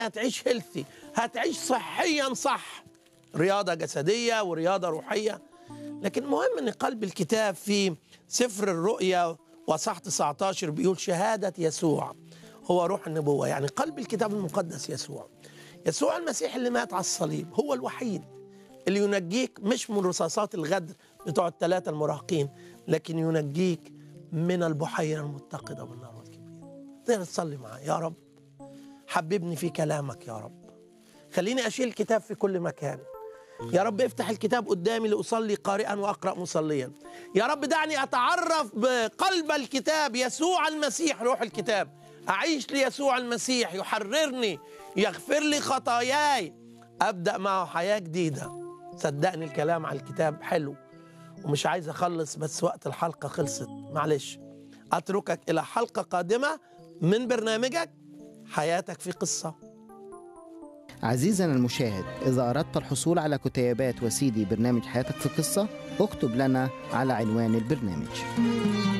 هتعيش هيلثي هتعيش صحيا صح رياضة جسدية ورياضة روحية لكن مهم ان قلب الكتاب في سفر الرؤيا وصح 19 بيقول شهادة يسوع هو روح النبوة يعني قلب الكتاب المقدس يسوع يسوع المسيح اللي مات على الصليب هو الوحيد اللي ينجيك مش من رصاصات الغدر بتوع الثلاثة المراهقين لكن ينجيك من البحيرة المتقدة والنار الكبيرة تقدر تصلي معاه يا رب حببني في كلامك يا رب خليني أشيل الكتاب في كل مكان يا رب افتح الكتاب قدامي لأصلي قارئا وأقرأ مصليا يا رب دعني أتعرف بقلب الكتاب يسوع المسيح روح الكتاب أعيش ليسوع المسيح يحررني يغفر لي خطاياي أبدأ معه حياة جديدة صدقني الكلام على الكتاب حلو ومش عايز أخلص بس وقت الحلقة خلصت معلش أتركك إلى حلقة قادمة من برنامجك حياتك في قصة عزيزنا المشاهد إذا أردت الحصول على كتيبات وسيدي برنامج حياتك في قصة اكتب لنا على عنوان البرنامج